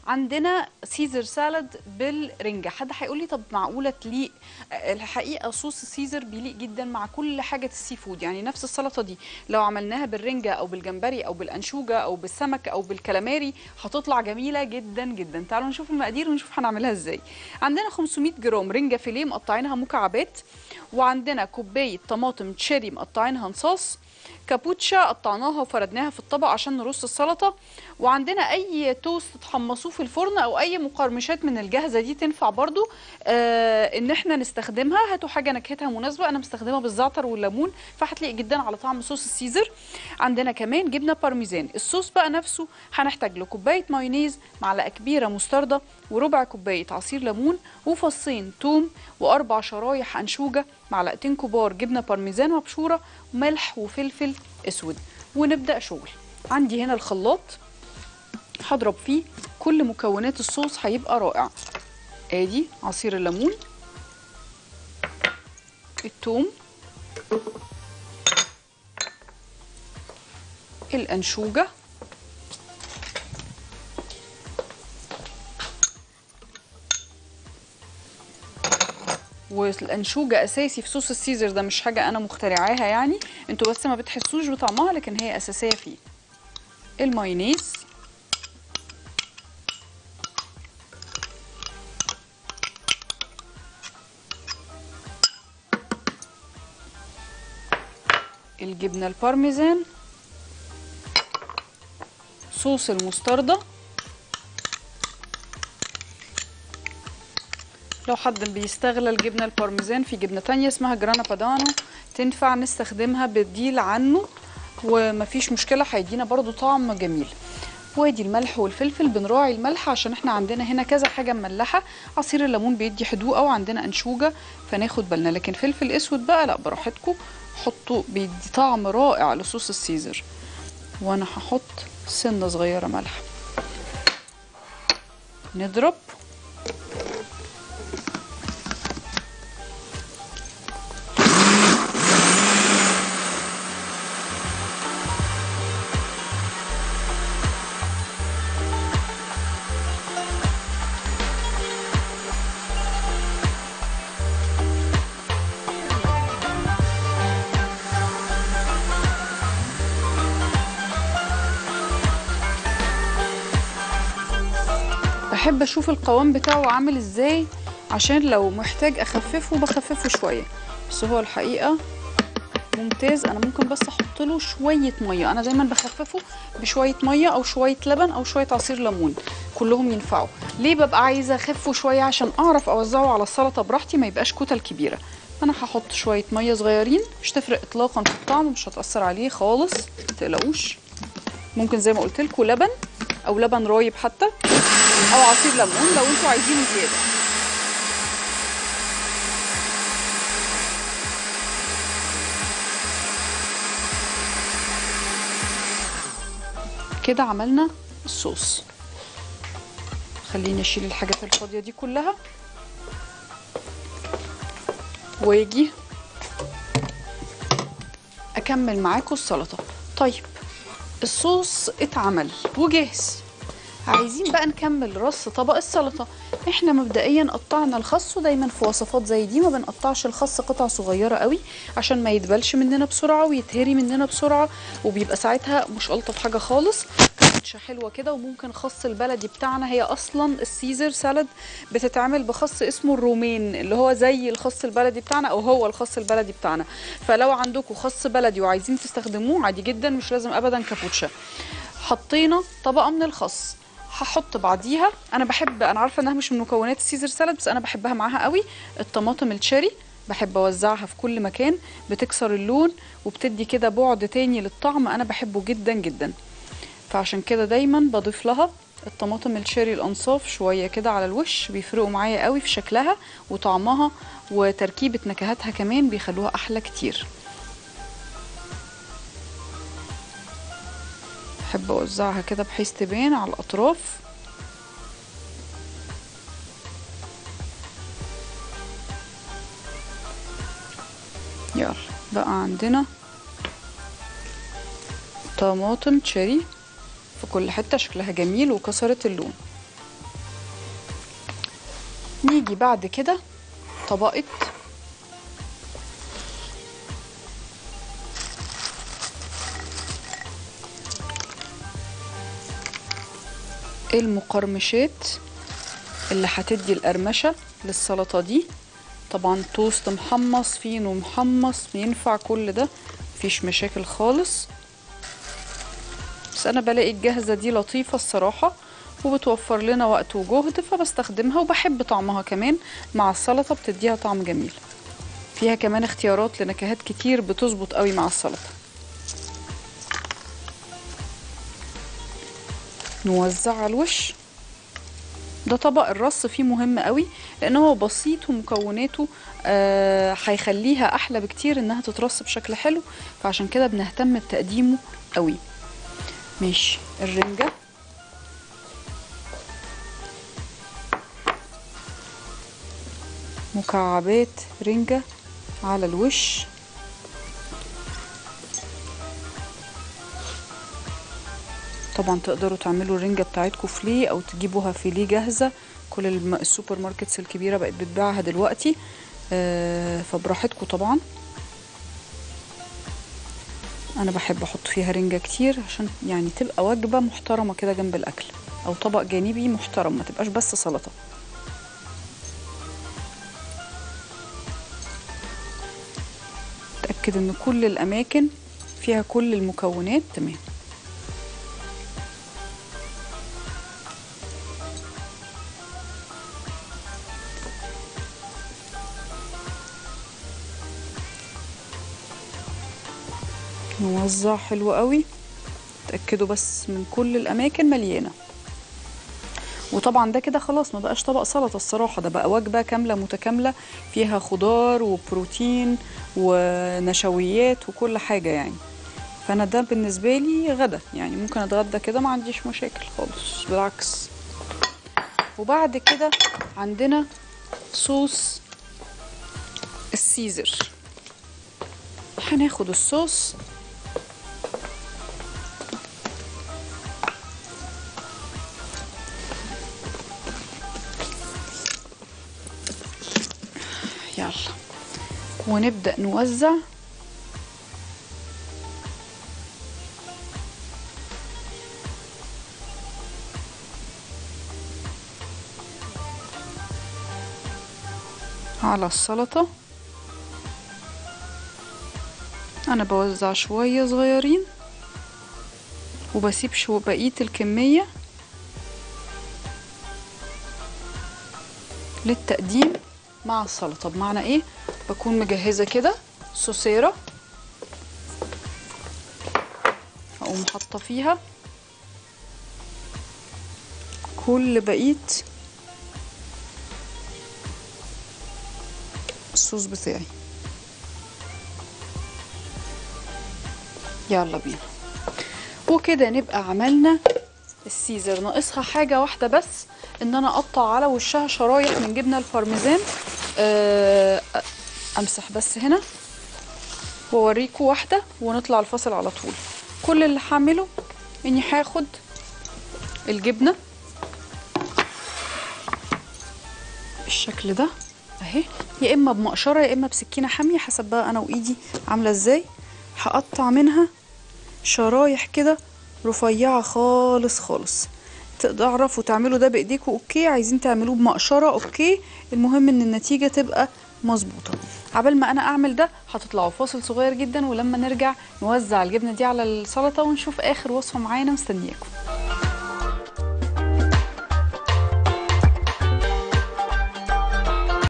عندنا سيزر سالاد بالرنجة حد هيقول لي طب معقولة تليق آه، الحقيقة صوص السيزر بيليق جدا مع كل حاجة السي فود يعني نفس السلطة دي لو عملناها بالرنجة أو بالجمبري أو بالأنشوجة أو بالسمك أو بالكلاماري هتطلع جميلة جدا جدا تعالوا نشوف المقادير ونشوف هنعملها ازاي عندنا 500 جرام رنجة فيليه مقطعينها مكعبات وعندنا كوباية طماطم تشيري مقطعينها نصاص كابوتشا قطعناها وفردناها في الطبق عشان نرص السلطه وعندنا اي توست تحمصوه في الفرن او اي مقرمشات من الجاهزه دي تنفع برضو آه ان احنا نستخدمها هاتوا حاجه نكهتها مناسبه انا مستخدمه بالزعتر والليمون فهتلاقي جدا على طعم صوص السيزر عندنا كمان جبنه بارميزان الصوص بقى نفسه هنحتاج له كوبايه مايونيز معلقه كبيره مستردة وربع كوبايه عصير ليمون وفصين توم واربع شرايح انشوجه معلقتين كبار جبنه بارميزان مبشوره وملح وفلفل اسود ونبدا شغل عندي هنا الخلاط هضرب فيه كل مكونات الصوص هيبقى رائع ادي عصير الليمون الثوم الانشوجه والانشوجه اساسي في صوص السيزر ده مش حاجه انا مخترعاها يعني انتوا بس ما بتحسوش بطعمها لكن هي اساسيه فيه المايونيز الجبنه البارميزان صوص المستردة لو حد بيستغل الجبنه البارميزان في جبنه تانية اسمها جرانا بادانو تنفع نستخدمها بديل عنه ومفيش مشكله هيدينا برضو طعم جميل وادي الملح والفلفل بنراعي الملح عشان احنا عندنا هنا كذا حاجه مملحه عصير الليمون بيدي حدوقه وعندنا انشوجه فناخد بالنا لكن فلفل اسود بقى لا براحتكم حطوا بيدي طعم رائع لصوص السيزر وانا هحط سنه صغيره ملح نضرب بحب اشوف القوام بتاعه عامل ازاي عشان لو محتاج اخففه بخففه شويه بس هو الحقيقه ممتاز انا ممكن بس احط له شويه ميه انا دايما بخففه بشويه ميه او شويه لبن او شويه عصير ليمون كلهم ينفعوا ليه ببقى عايزه اخفه شويه عشان اعرف اوزعه على السلطه براحتي ما يبقاش كتل كبيره انا هحط شويه ميه صغيرين مش تفرق اطلاقا في الطعم مش هتاثر عليه خالص متقلقوش ممكن زي ما قلت لكم لبن او لبن رايب حتى او عصير ليمون لو انتوا عايزينه زياده كده عملنا الصوص خليني اشيل الحاجات الفاضيه دي كلها واجي اكمل معاكم السلطه طيب الصوص اتعمل وجاهز عايزين بقى نكمل رص طبق السلطه احنا مبدئيا قطعنا الخس ودايما في وصفات زي دي ما بنقطعش الخس قطع صغيره قوي عشان ما يدبلش مننا بسرعه ويتهري مننا بسرعه وبيبقى ساعتها مش الطف حاجه خالص كاتشة حلوه كده وممكن خس البلدي بتاعنا هي اصلا السيزر سالاد بتتعمل بخس اسمه الرومين اللي هو زي الخس البلدي بتاعنا او هو الخس البلدي بتاعنا فلو عندكم خس بلدي وعايزين تستخدموه عادي جدا مش لازم ابدا كابوتشا حطينا طبقه من الخس هحط بعديها انا بحب انا عارفه انها مش من مكونات السيزر سالاد بس انا بحبها معاها قوي الطماطم الشيري بحب اوزعها في كل مكان بتكسر اللون وبتدي كده بعد تاني للطعم انا بحبه جدا جدا فعشان كده دايما بضيف لها الطماطم الشيري الانصاف شويه كده على الوش بيفرقوا معايا قوي في شكلها وطعمها وتركيبه نكهاتها كمان بيخلوها احلى كتير بحب اوزعها كده بحيث تبان على الاطراف يلا بقى عندنا طماطم تشيري في كل حته شكلها جميل وكسرت اللون نيجي بعد كده طبقة المقرمشات اللي هتدي القرمشة للسلطة دي طبعا توست محمص فينو محمص ينفع كل ده مفيش مشاكل خالص بس انا بلاقي الجاهزة دي لطيفة الصراحة وبتوفر لنا وقت وجهد فبستخدمها وبحب طعمها كمان مع السلطة بتديها طعم جميل فيها كمان اختيارات لنكهات كتير بتظبط قوي مع السلطة نوزع على الوش ده طبق الرص فيه مهم قوي لان هو بسيط ومكوناته آه هيخليها احلى بكتير انها تترص بشكل حلو فعشان كده بنهتم بتقديمه قوي ماشي الرنجة مكعبات رنجة على الوش طبعا تقدروا تعملوا الرنجة بتاعتكم فيليه او تجيبوها فيليه جاهزة كل الم- السوبر ماركتس الكبيرة بقت بتبيعها دلوقتي آه، فبراحتكم طبعا انا بحب احط فيها رنجة كتير عشان يعني تبقى وجبة محترمة كده جنب الاكل او طبق جانبي محترم ما تبقاش بس سلطة تأكد ان كل الاماكن فيها كل المكونات تمام نوزع حلو قوي تأكدوا بس من كل الأماكن مليانة وطبعا ده كده خلاص ما بقاش طبق سلطة الصراحة ده بقى وجبة كاملة متكاملة فيها خضار وبروتين ونشويات وكل حاجة يعني فأنا ده بالنسبة لي غدا يعني ممكن أتغدى كده ما عنديش مشاكل خالص بالعكس وبعد كده عندنا صوص السيزر هناخد الصوص يلا ونبدأ نوزع على السلطة أنا بوزع شوية صغيرين وبسيب شو بقية الكمية للتقديم مع السلطة بمعنى ايه بكون مجهزة كده صوصيرة هقوم حاطة فيها كل بقية الصوص بتاعي يلا بينا وكده نبقى عملنا السيزر ناقصها حاجة واحدة بس ان انا اقطع على وشها شرايح من جبنة البارميزان آه، امسح بس هنا واوريكم واحدة ونطلع الفاصل على طول كل اللي هعمله اني هاخد الجبنة بالشكل ده اهي يا اما بمقشرة يا اما بسكينة حامية حسب بقى انا وايدي عاملة ازاي هقطع منها شرايح كده رفيعة خالص خالص تعرفوا تعملوا ده بايديكوا اوكي عايزين تعملوه بمقشرة اوكي المهم ان النتيجة تبقى مظبوطة عبال ما انا اعمل ده هتطلعوا فاصل صغير جدا ولما نرجع نوزع الجبنة دي على السلطة ونشوف اخر وصفة معانا مستنياكم